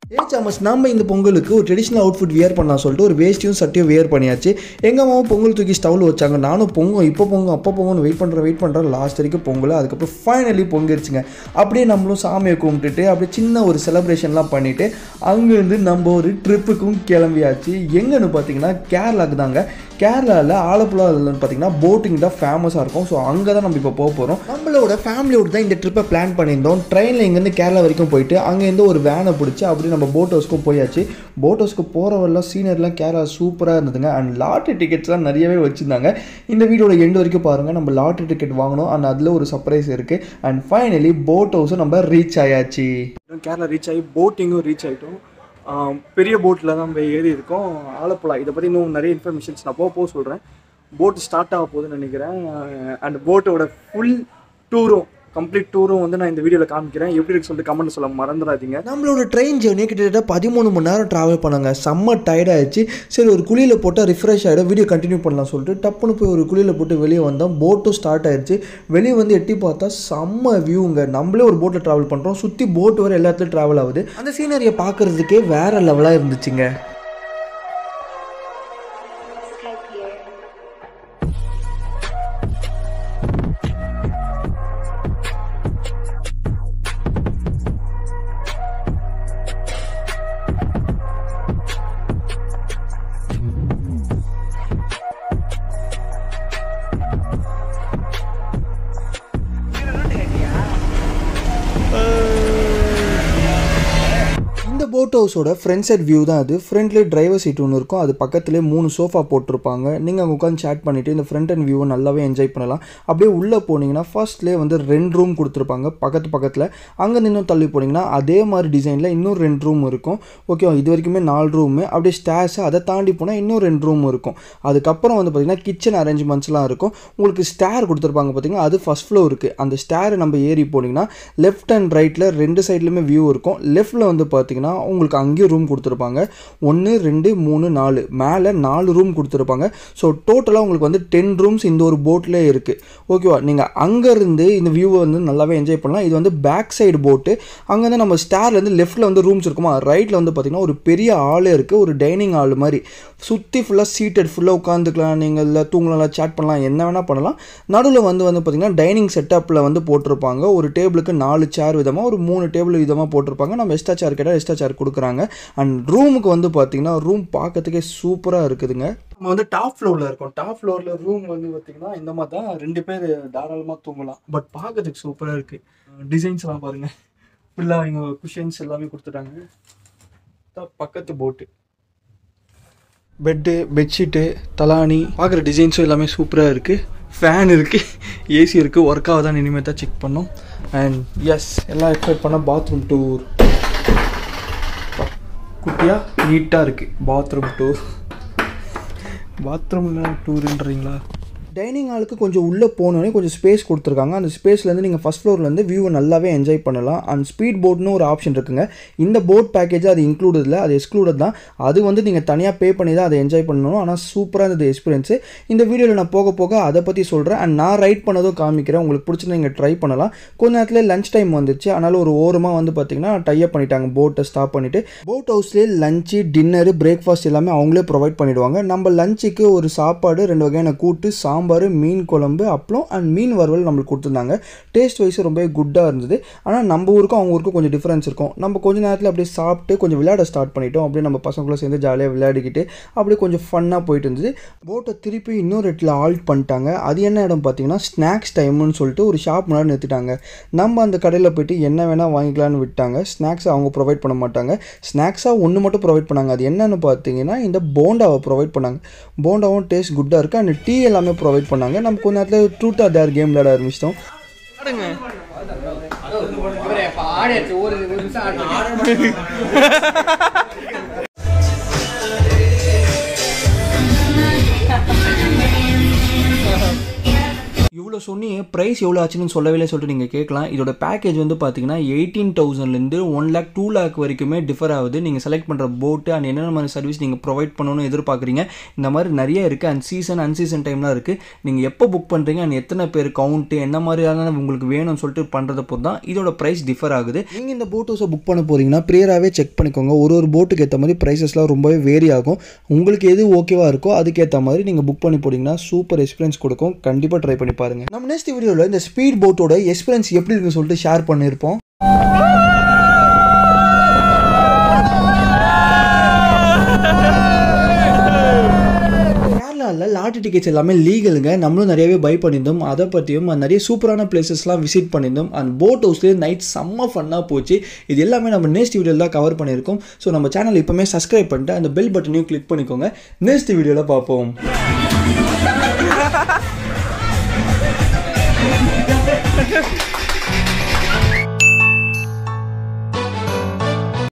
ஏ Sam's நம்ம இந்த பொங்கலுக்கு ஒரு ட்ரெடிஷ்னல் அவுட்ஃபிட் வியர் பண்ணலாம் சொல்லிட்டு ஒரு வேஸ்ட்டையும் சட்டையும் வியர் பண்ணியாச்சு எங்கள் அம்மாவும் பொங்கல் தூக்கி ஸ்டவ்வில் வச்சாங்க நானும் பொங்கும் இப்போ பொங்கும் அப்போ பொங்கன்னு வெயிட் பண்ணுறேன் வெயிட் பண்ணுறேன் லாஸ்ட் வரைக்கும் பொங்கல் அதுக்கப்புறம் ஃபைனலி பொங்கிருச்சுங்க அப்படியே நம்மளும் சாமியை கும்பிட்டுட்டு அப்படியே சின்ன ஒரு செலிப்ரேஷன்லாம் பண்ணிவிட்டு அங்கேருந்து நம்ம ஒரு ட்ரிப்புக்கும் கிளம்பியாச்சு எங்கன்னு பார்த்தீங்கன்னா கேரளாக்கு தாங்க கேரளாவில் ஆலப்புழாவில் பார்த்தீங்கன்னா போட்டிங் தான் ஃபேமஸாக இருக்கும் ஸோ அங்கே தான் நம்ம இப்போ போக போகிறோம் நம்மளோட ஃபேமிலியோட தான் இந்த ட்ரிப்பை பிளான் பண்ணியிருந்தோம் ட்ரெயினில் இங்கேருந்து கேரளா வரைக்கும் போயிட்டு அங்கேருந்து ஒரு வேனை பிடிச்சி அப்படி நம்ம போட் ஹவுஸ்க்கும் போயாச்சு போட் ஹவுஸ்க்கு போகிறவரெல்லாம் சீனியர்லாம் கேரளா சூப்பராக இருந்ததுங்க அண்ட் லாட்ரி டிக்கெட்ஸ்லாம் நிறையவே வச்சுருந்தாங்க இந்த வீடியோட எண்டு வரைக்கும் பாருங்கள் நம்ம லாட்ரி டிக்கெட் வாங்கணும் அண்ட் அதில் ஒரு சர்ப்ரைஸ் இருக்குது அண்ட் ஃபைனலி போட் ஹவுஸும் நம்ம ரீச் ஆயாச்சு கேரளா ரீச் ஆகி போட்டிங்கும் ரீச் ஆகிட்டோம் பெரிய போட்டில் தான் போய் ஏறி இருக்கோம் ஆலப்புழா இதை பற்றி இன்னும் நிறைய இன்ஃபர்மேஷன்ஸ் நான் போக போக சொல்கிறேன் போட் ஸ்டார்ட் ஆக போகுதுன்னு நினைக்கிறேன் அண்ட் போட்டோட ஃபுல் டூரும் கம்ப்ளீட் டூரும் வந்து நான் இந்த வீடியோவில் காமிக்கிறேன் எப்படி இருக்கு சொல்லிட்டு கமெண்ட் சொல்ல மறந்துடாதீங்க நம்மளோட ட்ரெயின் ஜேர்னி கிட்டத்தட்ட பதிமூணு மணி நேரம் ட்ராவல் பண்ணாங்க செம்ம tired ஆயிடுச்சு சரி ஒரு குழியில் போட்டால் ரிஃப்ரெஷ் ஆகிடும் வீடியோ கண்டினியூ பண்ணலாம் சொல்லிட்டு டப்புன்னு போய் ஒரு குழியில் போட்டு வெளியே வந்தோம் போட்டும் ஸ்டார்ட் ஆயிடுச்சு வெளியே வந்து எட்டி பார்த்தா செம்ம வியூங்க நம்மளே ஒரு போட்டில் ட்ராவல் பண்ணுறோம் சுற்றி போட் வர எல்லா இடத்துலையும் ட்ராவல் ஆகுது அந்த சீனரியை பார்க்குறதுக்கே வேற லெவலாக இருந்துச்சுங்க இந்த போட் ஹவுஸோட ஃப்ரண்ட் சைட் வியூ தான் அது ஃப்ரண்ட்லேயே டிரைவர் சீட் ஒன்று இருக்கும் அது பக்கத்துலேயே மூணு சோஃபா போட்டிருப்பாங்க நீங்கள் அங்கே உட்காந்து சேட் பண்ணிவிட்டு இந்த ஃப்ரண்ட் அண்ட் வியூவை நல்லாவே என்ஜாய் பண்ணலாம் அப்படியே உள்ளே போனீங்கன்னா ஃபர்ஸ்ட்லேயே வந்து ரெண்டு ரூம் கொடுத்துருப்பாங்க பக்கத்து பக்கத்தில் அங்கே இன்னும் தள்ளி போனீங்கன்னா அதே மாதிரி டிசைனில் இன்னும் ரெண்டு ரூம் இருக்கும் ஓகே இது வரைக்குமே நாலு ரூமு அப்படியே ஸ்டேர்ஸ் அதை தாண்டி போனால் இன்னும் ரெண்டு ரூம் இருக்கும் அதுக்கப்புறம் வந்து பார்த்திங்கன்னா கிச்சன் அரேஞ்ச்மெண்ட்ஸ்லாம் இருக்கும் உங்களுக்கு ஸ்டேர் கொடுத்துருப்பாங்க பார்த்தீங்கன்னா அது ஃபஸ்ட் ஃப்ளோர் இருக்குது அந்த ஸ்டேரை நம்ம ஏறி போனீங்கன்னா லெஃப்ட் அண்ட் ரைட்டில் ரெண்டு சைட்லையுமே வியூ இருக்கும் லெஃப்ட்டில் வந்து பார்த்தீங்கன்னா உங்களுக்கு அங்கேயும் ரூம் கொடுத்துருப்பாங்க ஒன்று ரெண்டு மூணு நாலு மேலே நாலு ரூம் கொடுத்துருப்பாங்க ஸோ டோட்டலாக உங்களுக்கு வந்து டென் ரூம்ஸ் இந்த ஒரு போட்லேயே இருக்குது ஓகேவா நீங்கள் அங்கேருந்து இந்த வியூவை வந்து நல்லாவே என்ஜாய் பண்ணலாம் இது வந்து பேக் சைடு போட்டு அங்கேருந்து நம்ம ஸ்டேர்லேருந்து லெஃப்ட்டில் வந்து ரூம்ஸ் இருக்குமா ரைட்டில் வந்து பார்த்தீங்கன்னா ஒரு பெரிய ஹாலே இருக்குது ஒரு டைனிங் ஹால் மாதிரி சுற்றி ஃபுல்லாக சீட்டட் ஃபுல்லாக உட்காந்துக்கலாம் நீங்கள் இல்லை தூங்கலாம் சேட் பண்ணலாம் என்ன வேணால் பண்ணலாம் நடுவில் வந்து வந்து பார்த்திங்கன்னா டைனிங் செட்டப்பில் வந்து போட்டிருப்பாங்க ஒரு டேபிளுக்கு நாலு சேர் விதமாக ஒரு மூணு டேபிள் விதமாக போட்டிருப்பாங்க நம்ம எக்ஸ்ட்ரா சேர் கேட்டால் எக்ஸ்ட்ரா சேர் கொடுக்குறாங்க அண்ட் ரூமுக்கு வந்து பார்த்திங்கன்னா ரூம் பார்க்கறதுக்கே சூப்பராக இருக்குதுங்க நம்ம வந்து டாப் ஃப்ளோரில் இருக்கோம் டாப் ஃப்ளோரில் ரூம் வந்து பார்த்தீங்கன்னா இந்த மாதிரி தான் ரெண்டு பேர் தாராளமாக தூங்கலாம் பட் பார்க்கறதுக்கு சூப்பராக இருக்குது டிசைன்ஸ்லாம் பாருங்கள் ஃபுல்லாக இங்கே குஷன்ஸ் எல்லாமே கொடுத்துட்டாங்க தான் பக்கத்து போட்டு பெட்டு பெட்ஷீட்டு தலானி பார்க்குற டிசைன்ஸும் எல்லாமே சூப்பராக இருக்குது ஃபேன் இருக்குது ஏசி இருக்குது ஒர்க் ஆகுதான்னு இனிமேல் தான் செக் பண்ணோம் அண்ட் எஸ் எல்லாம் எக்ஸ்பெக்ட் பண்ண பாத்ரூம் டூர் குட்டியாக நீட்டாக இருக்குது பாத்ரூம் டூர் பாத்ரூமில் டூருன்றீங்களா டைனிங் ஹாலுக்கு கொஞ்சம் உள்ளே போனோடனே கொஞ்சம் ஸ்பேஸ் கொடுத்துருக்காங்க அந்த ஸ்பேஸ்லேருந்து நீங்கள் ஃபஸ்ட் ஃப்ளோர்லேருந்து வியூவை நல்லாவே என்ஜாய் பண்ணலாம் அண்ட் ஸ்பீட் போட்னு ஒரு ஆப்ஷன் இருக்குங்க இந்த போட் பேக்கேஜ் அது இன்க்ளூடட் இல்லை அது எக்ஸ்க்ளூடட் தான் அது வந்து நீங்கள் தனியாக பே பண்ணி தான் அதை என்ஜாய் பண்ணணும் ஆனால் சூப்பராக இருந்தது எக்ஸ்பீரியன்ஸு இந்த வீடியோவில் நான் போக போக அதை பற்றி சொல்கிறேன் அண்ட் நான் ரைட் பண்ணதும் காமிக்கிறேன் உங்களுக்கு பிடிச்சிருந்தா நீங்கள் ட்ரை பண்ணலாம் கொஞ்ச நேரத்தில் லஞ்ச் டைம் வந்துச்சு அதனால் ஒரு ஓரமாக வந்து பார்த்தீங்கன்னா டைப் பண்ணிட்டாங்க போட்டை ஸ்டாப் பண்ணிவிட்டு போட் ஹவுஸ்லேயே லஞ்சு டின்னரு பிரேக்ஃபாஸ்ட் எல்லாமே அவங்களே ப்ரொவைட் பண்ணிவிடுவாங்க நம்ம லஞ்சுக்கு ஒரு சாப்பாடு ரெண்டு வகையான கூட்டு சாம்பார் மீன் குழம்பு அப்பளம் அண்ட் மீன் வறுவல் நம்மளுக்கு கொடுத்துருந்தாங்க டேஸ்ட் வைஸ் ரொம்பவே குட்டாக இருந்தது ஆனால் நம்ம ஊருக்கும் அவங்க ஊருக்கும் கொஞ்சம் டிஃப்ரென்ஸ் இருக்கும் நம்ம கொஞ்ச நேரத்தில் அப்படியே சாப்பிட்டு கொஞ்சம் விளையாட ஸ்டார்ட் பண்ணிட்டோம் அப்படியே நம்ம பசங்களும் சேர்ந்து ஜாலியாக விளையாடிக்கிட்டு அப்படியே கொஞ்சம் ஃபன்னாக போயிட்டு இருந்தது போட்டை திருப்பி இன்னொரு இடத்துல ஆல்ட் பண்ணிட்டாங்க அது என்ன இடம் பார்த்தீங்கன்னா ஸ்நாக்ஸ் டைம்னு சொல்லிட்டு ஒரு ஷாப் முன்னாடி நிறுத்திட்டாங்க நம்ம அந்த கடையில் போயிட்டு என்ன வேணால் வாங்கிக்கலாம்னு விட்டாங்க ஸ்நாக்ஸ் அவங்க ப்ரொவைட் பண்ண மாட்டாங்க ஸ்நாக்ஸாக ஒன்று மட்டும் ப்ரொவைட் பண்ணாங்க அது என்னன்னு பார்த்தீங்கன்னா இந்த போண்டாவை ப்ரொவைட் பண்ணாங்க போண்டாவும் டேஸ்ட் குட்டாக இருக்குது அண்ட் டீ எல்லாமே ப்ரொவைட் பண்ணாங்க நம்ம கொஞ்ச நேரத்தில் ட்ரூட் ஆர் டேர் கேம் விளையாட ஆரம்பிச்சிட்டோம் இவ்வளோ ப்ரோ சொன்னி ப்ரைஸ் எவ்வளோ ஆச்சுன்னு சொல்லவே இல்லை சொல்லிட்டு நீங்கள் கேட்கலாம் இதோட பேக்கேஜ் வந்து பார்த்தீங்கன்னா எயிட்டீன் தௌசண்ட்லேருந்து ஒன் லேக் டூ லேக் வரைக்குமே டிஃபர் ஆகுது நீங்கள் செலக்ட் பண்ணுற போட்டு அண்ட் என்னென்ன மாதிரி சர்வீஸ் நீங்கள் ப்ரொவைட் பண்ணணும்னு எதிர்பார்க்குறீங்க இந்த மாதிரி நிறைய இருக்குது அண்ட் சீசன் அன்சீசன் டைம்லாம் இருக்குது நீங்கள் எப்போ புக் பண்ணுறீங்க அண்ட் எத்தனை பேர் கவுண்ட்டு என்ன மாதிரியான உங்களுக்கு வேணும்னு சொல்லிட்டு பண்ணுறத பொறுத்து தான் இதோட ப்ரைஸ் டிஃபர் ஆகுது நீங்கள் இந்த போட் ஹவுஸை புக் பண்ண போகிறீங்கன்னா ப்ரியராகவே செக் பண்ணிக்கோங்க ஒரு ஒரு போட்டுக்கு ஏற்ற மாதிரி ப்ரைஸஸ்லாம் ரொம்பவே வேரி ஆகும் உங்களுக்கு எது ஓகேவா இருக்கோ அதுக்கேற்ற மாதிரி நீங்கள் புக் பண்ணி போனீங்கன்னா சூப்பர் எக்ஸ்பீரியன்ஸ் கொடுக்கும் கண்டிப்பாக ட்ரை பண்ணி பாருங்க நம்ம நெக்ஸ்ட் வீடியோவில் இந்த ஸ்பீட் போட்டோட எக்ஸ்பீரியன்ஸ் எப்படி இருக்குன்னு சொல்லிட்டு ஷேர் பண்ணியிருப்போம் கேரளாவில் லாட்ரி டிக்கெட்ஸ் எல்லாமே லீகலுங்க நம்மளும் நிறையவே பை பண்ணியிருந்தோம் அதை பற்றியும் நிறைய சூப்பரான பிளேசஸ்லாம் விசிட் பண்ணியிருந்தோம் அண்ட் போட் ஹவுஸ்லேயே நைட் செம்ம ஃபன்னாக போச்சு இது எல்லாமே நம்ம நெக்ஸ்ட் வீடியோவில் தான் கவர் பண்ணியிருக்கோம் ஸோ நம்ம சேனல் இப்போமே சப்ஸ்கிரைப் பண்ணிட்டு அந்த பெல் பட்டனையும் கிளிக் பண்ணிக்கோங்க நெக்ஸ்ட் வீடியோவில் பார்ப்போம் Ha ha ha!